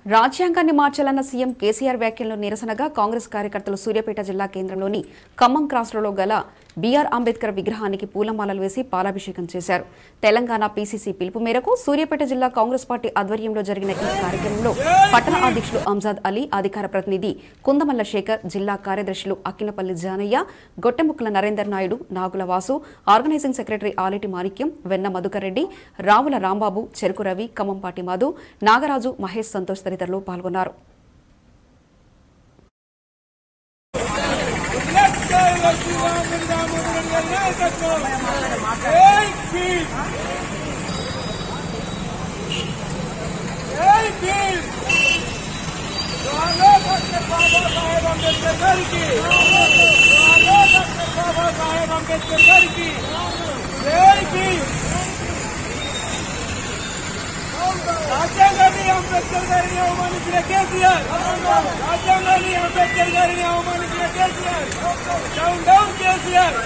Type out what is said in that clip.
రాజ్యాంగాన్ని మార్చాలన్న సీఎం కేసీఆర్ వ్యాఖ్యలను నిరసనగా కాంగ్రెస్ కార్యకర్తలు సూర్యాపేట జిల్లా కేంద్రంలోని ఖమ్మం క్రాస్లలో గల బీఆర్ అంబేద్కర్ విగ్రహానికి పూలమాలలు వేసి పాలాభిషేకం చేశారు తెలంగాణ పీసీసీ పిలుపు మేరకు సూర్యాపేట జిల్లా కాంగ్రెస్ పార్టీ ఆధ్వర్యంలో జరిగిన ఈ కార్యక్రమంలో పట్టణ అధ్యక్షులు అంజాద్ అలీ అధికార ప్రతినిధి కుందమల్ల శేఖర్ జిల్లా కార్యదర్శులు అక్కినపల్లి జానయ్య గొట్టెముక్కల నరేందర్ నాయుడు నాగుల వాసు ఆర్గనైజింగ్ సెక్రటరీ ఆలేటి మాణిక్యం వెన్న మధుకర్ రెడ్డి రావుల రాంబాబు చెరుకు రవి ఖమ్మంపాటి మధు నాగరాజు మహేష్ సంతోష్ తదితరులు పాల్గొన్నారు రాజ్యాంగాన్ని అంబేద్కర్ గారిని అవమానించిన కేసీఆర్ రాజ్యాంగాన్ని అంబేద్కర్ గారిని అవమానించిన కేసీఆర్ డౌన్ డౌన్ కేసీఆర్